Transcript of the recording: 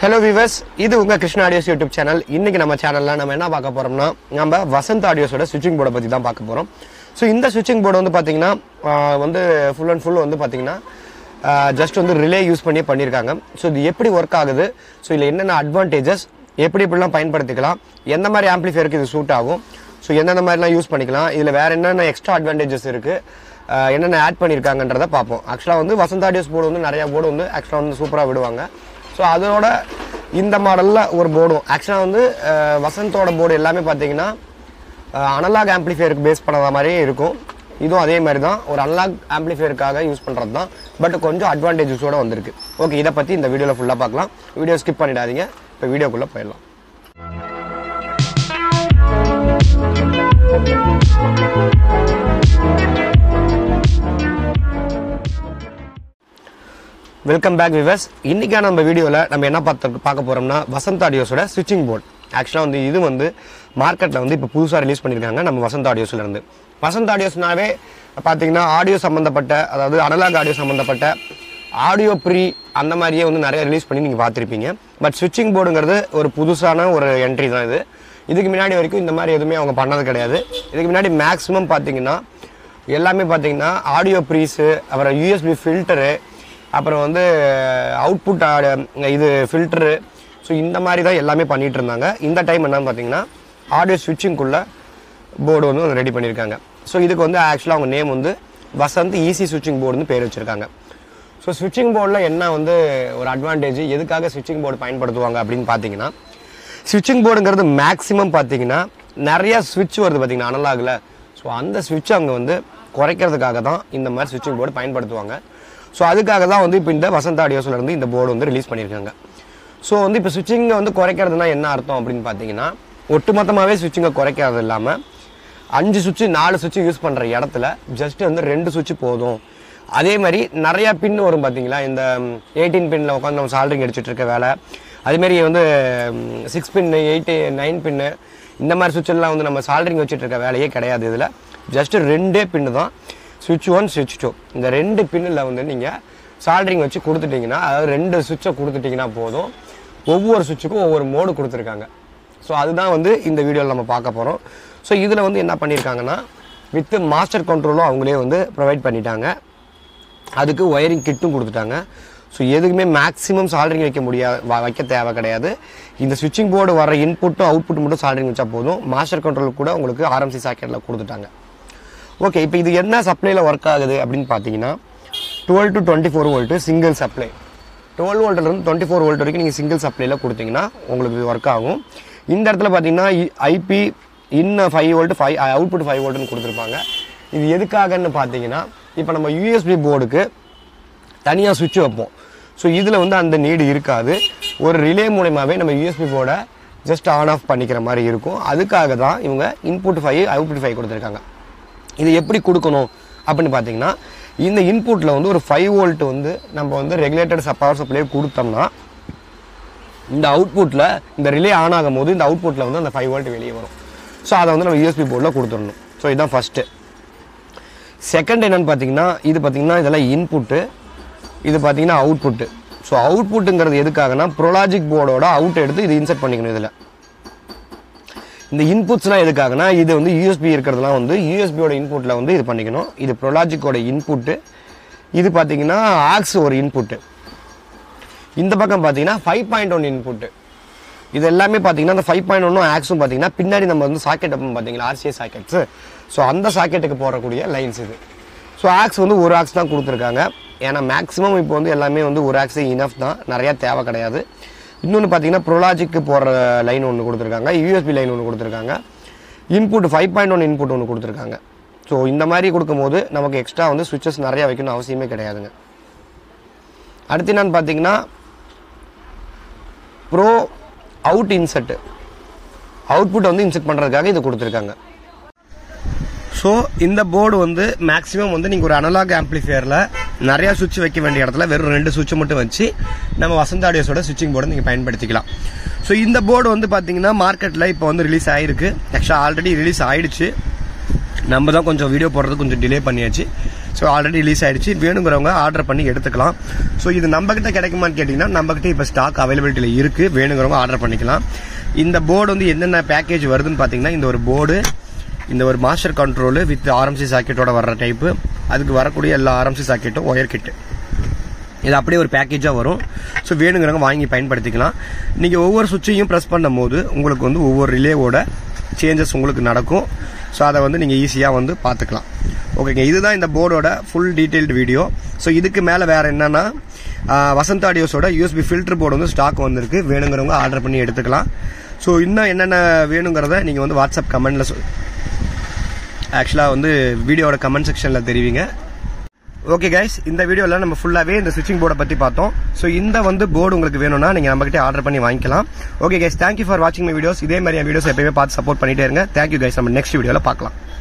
hello viewers இது உங்க Krishna audios YouTube channel இன்னைக்கு நம்ம சேனல்ல நம்ம என்ன பார்க்க போறோம்னா நம்ம வசந்த் ஆடியோஸோட ஸ்விட்சிங் போர்டை பத்தி தான் பார்க்க போறோம் ஸோ இந்த ஸ்விட்சிங் போர்டு வந்து பாத்தீங்கன்னா ஆஹ், வந்து ஃபுல் அண்ட் ஃபுல் வந்து பாத்தீங்கன்னா ஜஸ்ட் வந்து ரிலே யூஸ் பண்ணி பண்ணியிருக்காங்க ஸோ இது எப்படி ஒர்க் ஆகுது ஸோ இதில் என்னென்ன அட்வான்டேஜஸ் எப்படி எப்படிலாம் பயன்படுத்திக்கலாம் எந்த மாதிரி ஆம்ப்ளிஃபையருக்கு இது சூட் ஆகும் ஸோ எந்தெந்த மாதிரிலாம் யூஸ் பண்ணிக்கலாம் இதில் வேற என்னென்ன எக்ஸ்ட்ரா அட்வான்டேஜஸ் இருக்கு ஆஹ், என்னென்ன ஆட் பண்ணியிருக்காங்கன்றத பார்ப்போம் ஆக்சுவலாக வந்து வசந்த் ஆடியோஸ் போர்டு வந்து நிறைய போர்டு வந்து ஆக்சுவலாக வந்து சூப்பராக விடுவாங்க ஸோ அதோட இந்த மாடலில் ஒரு போர்டும் ஆக்சுவலாக வந்து அஹ், வசந்தோட போர்டு எல்லாமே பார்த்தீங்கன்னா அனலாக் ஆம்ப்ளிஃபையருக்கு பேஸ் பண்ணத மாதிரியே இருக்கும் இதுவும் அதே மாதிரி தான் ஒரு அனலாக் ஆம்ப்ளிஃபையருக்காக யூஸ் பண்ணுறது தான் பட் கொஞ்சம் அட்வான்டேஜஸோட வந்திருக்கு ஓகே இதை பற்றி இந்த வீடியோவில் ஃபுல்லாக பார்க்கலாம் வீடியோ ஸ்கிப் பண்ணிடாதீங்க இப்போ வீடியோக்குள்ளே போயிடலாம் வெல்கம் பேக் விவர்ஸ் இன்னைக்கான நம்ம வீடியோவில் நம்ம என்ன பார்த்து பார்க்க போறோம்னா வசந்த் ஆடியோஸோட ஸ்விட்சிங் போர்டு ஆக்சுவலாக வந்து இது வந்து மார்க்கெட்டில் வந்து இப்போ புதுசாக ரிலீஸ் பண்ணியிருக்காங்க நம்ம வசந்த் ஆடியோஸ்ல இருந்து வசந்த் ஆடியோஸ்னாவே பார்த்தீங்கன்னா ஆடியோ சம்மந்தப்பட்ட அதாவது அனலாக் ஆடியோ சம்மந்தப்பட்ட ஆடியோ ப்ரீ அந்த மாதிரியே வந்து நிறைய ரிலீஸ் பண்ணி நீங்கள் பார்த்துருப்பீங்க பட் ஸ்விட்சிங் போர்டுங்கிறது ஒரு புதுசான ஒரு என்ட்ரி தான் இது இதுக்கு முன்னாடி வரைக்கும் இந்த மாதிரி எதுவுமே அவங்க பண்ணது கிடையாது இதுக்கு முன்னாடி மேக்ஸிமம் பார்த்தீங்கன்னா எல்லாமே பார்த்தீங்கன்னா ஆடியோ ப்ரீஸு அப்புறம் யூஎஸ்பி ஃபில்டரு அப்புறம் வந்து அவுட்புட் இது ஃபில்டரு ஸோ இந்த மாதிரி தான் எல்லாமே பண்ணிட்டு இருந்தாங்க இந்த டைம் என்னன்னு பார்த்தீங்கன்னா ஆடியோ ஸ்விட்சிங்குள்ள போர்டு வந்து ரெடி பண்ணியிருக்காங்க ஸோ இதுக்கு வந்து ஆக்சுவலாக அவங்க நேம் வந்து வசந்த் ஈஸி ஸ்விட்சிங் போர்டுன்னு பேர் வச்சுருக்காங்க ஸோ ஸ்விட்சிங் போர்டில் என்ன வந்து ஒரு அட்வான்டேஜ் எதுக்காக ஸ்விட்சிங் போர்டு பயன்படுத்துவாங்க அப்படின்னு பார்த்தீங்கன்னா ஸ்விட்சிங் போர்டுங்கிறது மேக்ஸிமம் பார்த்தீங்கன்னா நிறைய ஸ்விட்ச் வருது பார்த்தீங்கன்னா அனலாகில் ஸோ அந்த ஸ்விட்ச் அவங்க வந்து குறைக்கிறதுக்காக தான் இந்த மாதிரி ஸ்விட்சிங் போர்டு பயன்படுத்துவாங்க ஸோ அதுக்காக தான் வந்து இப்போ இந்த வசந்த் ஆடியோஸ்ல இருந்து இந்த போர்டு வந்து ரிலீஸ் பண்ணியிருக்காங்க ஸோ வந்து இப்போ ஸ்விட்சிங்கை வந்து குறைக்கிறதுனா என்ன அர்த்தம் அப்படின்னு பார்த்தீங்கன்னா ஒட்டுமொத்தமாகவே ஸ்விட்சிங்கை குறைக்கிறது இல்லாமல் அஞ்சு சுவிட்சு நாலு சுவிட்சு யூஸ் பண்ணுற இடத்துல ஜஸ்ட் வந்து ரெண்டு சுவிட்ச் போதும் அதே மாதிரி நிறைய பின் வரும் பார்த்தீங்களா இந்த எயிட்டீன் பின்னில் உட்காந்து நம்ம சால்ரிங் அடிச்சிட்டு இருக்க வேலை அதேமாரி வந்து six pin eight nine pin இந்த மாதிரி சுவிட்ச் எல்லாம் வந்து நம்ம சால்ரிங் வச்சுட்டு இருக்க வேலையே கிடையாது இதில் ஜஸ்ட் ரெண்டே பின்னு தான் சுவிட்ச் ஒன் சுவிட்ச் டூ இந்த ரெண்டு பின்னில் வந்து நீங்கள் சால்ரிங் வச்சு கொடுத்துட்டீங்கன்னா அதாவது ரெண்டு சுவிட்சை கொடுத்துட்டீங்கன்னா போதும் ஒவ்வொரு சுவிட்சுக்கும் ஒவ்வொரு மோடு கொடுத்துருக்காங்க ஸோ அதுதான் வந்து இந்த வீடியோவில் நம்ம பார்க்க போகிறோம் ஸோ இதில் வந்து என்ன பண்ணியிருக்காங்கன்னா வித் மாஸ்டர் கண்ட்ரோலும் அவங்களே வந்து ப்ரொவைட் பண்ணிட்டாங்க அதுக்கு ஒயரிங் கிட்டும் கொடுத்துட்டாங்க ஸோ எதுக்குமே மேக்ஸிமம் சால்ரிங் வைக்க முடியாது வ- வைக்க தேவை கிடையாது இந்த ஸ்விட்சிங் போர்டு வர இன்புட்டும் அவுட்புட் மட்டும் சால்ரிங் வச்சா போதும் மாஸ்டர் கண்ட்ரோல் கூட உங்களுக்கு ஆர்எம்சி சாக்கெட்டில் கொடுத்துட்டாங்க ஓகே இப்போ இது என்ன சப்ளையில் ஒர்க் ஆகுது அப்படின்னு பார்த்தீங்கன்னா twelve to twenty four volt single supply twelve வோல்ட்லேருந்து டுவெண்ட்டி ஃபோர் வோல்ட் வரைக்கும் நீங்கள் சிங்கிள் சப்ளையில் கொடுத்தீங்கன்னா உங்களுக்கு இது ஒர்க் ஆகும் இந்த இடத்துல பார்த்தீங்கன்னா ஐபி இன்னும் five volt five output five வோல்ட்னு கொடுத்துருப்பாங்க இது எதுக்காகன்னு பார்த்தீங்கன்னா இப்போ நம்ம யூஎஸ்பி போர்டுக்கு தனியாக சுவிட்ச் வைப்போம் ஸோ இதில் வந்து அந்த நீடு இருக்காது ஒரு ரிலே மூலயமாவே நம்ம யூஎஸ்பி போர்டை ஜஸ்ட் ஆன் ஆஃப் பண்ணிக்கிற மாதிரி இருக்கும் அதுக்காக தான் இவங்க இன்புட் ஃபைவ் அவுட்புட் ஃபைவ் கொடுத்துருக்காங்க இது எப்படி கொடுக்கணும் அப்படின்னு பார்த்தீங்கன்னா இந்த இன்புட்டில் வந்து ஒரு ஃபைவ் வோல்ட் வந்து நம்ம வந்து ரெகுலேட்டட் பவர் சப்ளை கொடுத்தோம்னா இந்த அவுட்புட்டில் இந்த ரிலே ஆன் ஆகும் போது இந்த அவுட்புட்டில் வந்து அந்த ஃபைவ் வோல்ட் வெளியே வரும் ஸோ அதை வந்து நம்ம யூஎஸ்பி போர்டில் கொடுத்துடணும் ஸோ இதுதான் ஃபஸ்ட்டு செகண்ட் என்னன்னு பார்த்தீங்கன்னா இது பார்த்தீங்கன்னா இதெல்லாம் இன்புட்டு இது பார்த்தீங்கன்னா அவுட்புட்டு ஸோ அவுட்புட்டுங்கிறது எதுக்காகனா ப்ரோலாஜிக் போர்டோட அவுட் எடுத்து இது இன்செர்ட் பண்ணிக்கணும் இதில் இந்த இன்புட்ஸ்லாம் எதுக்காகனா இது வந்து யூஎஸ்பி இருக்கிறதுலாம் வந்து யூஎஸ்பியோட இன்புட்டில் வந்து இது பண்ணிக்கணும் இது ப்ரோலாஜிக்கோட இன்புட்டு இது பார்த்தீங்கன்னா ஆக்ஸ் ஒரு இன்புட்டு இந்த பக்கம் பார்த்தீங்கன்னா ஃபைவ் பாயிண்ட் ஒன் இன்புட்டு இது எல்லாமே பார்த்தீங்கன்னா அந்த ஃபைவ் பாயிண்ட் ஒன்றும் ஆக்ஸும் பார்த்தீங்கன்னா பின்னாடி நம்ம வந்து சாக்கெட் வைப்போம் பார்த்தீங்களா ஆர்சிஎஸ் சாக்கெட்ஸ் ஸோ அந்த சாக்கெட்டுக்கு போடக்கூடிய லைன்ஸ் இது ஸோ ஆக்ஸ் வந்து ஒரு ஆக்ஸ் தான் கொடுத்துருக்காங்க ஏன்னா மேக்ஸிமம் இப்போ வந்து எல்லாமே வந்து ஒரு ஆக்ஸே இனஃப் தான் நிறையா தேவை கிடையாது இன்னொன்று பார்த்தீங்கன்னா ப்ரோலாஜிக்கு போகிற லைன் ஒன்று கொடுத்துருக்காங்க யூஎஸ்பி லைன் ஒன்று கொடுத்துருக்காங்க input five point one input ஒன்று கொடுத்துருக்காங்க ஸோ இந்த மாதிரி கொடுக்கும்போது நமக்கு எக்ஸ்ட்ரா வந்து சுவிச்சஸ் நிறையா வைக்கணும் அவசியமே கிடையாதுங்க அடுத்து என்னன்னு பார்த்தீங்கன்னா ப்ரோ அவுட் இன்செட் அவுட்புட் வந்து இன்செர்ட் பண்ணுறதுக்காக இது கொடுத்துருக்காங்க ஸோ இந்த போர்டு வந்து மேக்ஸிமம் வந்து நீங்கள் ஒரு அனலாக் ஆம்ப்ளிஃபையரில் நிறையா சுவிட்ச் வைக்க வேண்டிய இடத்துல வெறும் ரெண்டு சுவிட்ச் மட்டும் வச்சு நம்ம வசந்த் ஆடியோஸோட சுவிட்சிங் போர்டு நீங்கள் பயன்படுத்திக்கலாம் ஸோ இந்த போர்டு வந்து பார்த்தீங்கன்னா மார்க்கெட்டில் இப்போ வந்து ரிலீஸ் ஆயிருக்கு ஆக்சுவலாக ஆல்ரெடி ரிலீஸ் ஆயிடுச்சு நம்ம தான் கொஞ்சம் வீடியோ போடுறது கொஞ்சம் டிலே பண்ணியாச்சு ஸோ ஆல்ரெடி ரிலீஸ் ஆயிடுச்சு வேணுங்கிறவங்க ஆர்டர் பண்ணி எடுத்துக்கலாம் ஸோ இது நம்ம கிட்ட கிடைக்குமான்னு கேட்டிங்கன்னா நம்ம கிட்ட இப்போ ஸ்டாக் அவைலபிலிட்டியில் இருக்கு வேணுங்கிறவங்க ஆர்டர் பண்ணிக்கலாம் இந்த போர்டு வந்து என்னென்ன பேக்கேஜ் வருதுன்னு பார்த்தீங்கன்னா இந்த ஒரு போர்டு இந்த ஒரு மாஸ்டர் கண்ட்ரோல் வித் ஆர்எம்சி சாக்கெட்டோட வர்ற டைப்பு அதுக்கு வரக்கூடிய எல்லா ஆர்எம்சி சாக்கெட்டும் ஒயர் கிட்டு இது அப்படியே ஒரு பேக்கேஜாக வரும் ஸோ வேணுங்கிறவங்க வாங்கி பயன்படுத்திக்கலாம் நீங்கள் ஒவ்வொரு சுவிட்சையும் ப்ரெஸ் பண்ணும் போது உங்களுக்கு வந்து ஒவ்வொரு ரிலேவோட சேஞ்சஸ் உங்களுக்கு நடக்கும் ஸோ அதை வந்து நீங்கள் ஈஸியாக வந்து பார்த்துக்கலாம் ஓகேங்க இதுதான் இந்த போர்டோட ஃபுல் டீட்டெயில்டு வீடியோ ஸோ இதுக்கு மேலே வேறு என்னன்னா ஆஹ், வசந்த் ஆடியோஸோட யூஎஸ்பி ஃபில்டர் போர்டு வந்து ஸ்டாக் வந்திருக்கு வேணுங்கிறவங்க ஆர்டர் பண்ணி எடுத்துக்கலாம் ஸோ இன்னும் என்னென்ன வேணுங்கிறத நீங்கள் வந்து வாட்ஸ்அப் கமெண்ட்டில் சொல் ஆக்சுவலாக வந்து வீடியோட கமெண்ட் செக்ஷனில் தெரிவிங்க ஓகே கைஸ் இந்த வீடியோவில் நம்ம ஃபுல்லாகவே இந்த ஸ்விட்சிங் போர்டை பற்றி பார்த்தோம் ஸோ இந்த வந்து போர்டு உங்களுக்கு வேணும்னா நீங்கள் நம்மகிட்ட ஆர்டர் பண்ணி வாங்கிக்கலாம் ஓகே கைஸ் தேங்க்யூ ஃபார் வாட்சிங் மை வீடியோஸ் இதே மாதிரி என் வீடியோஸ் எப்பயுமே பார்த்து சப்போர்ட் பண்ணிட்டே இருங்க தேங்க்யூ கைஸ் நம்ம நெக்ஸ்ட் வீடியோவில் பார்க்கலாம்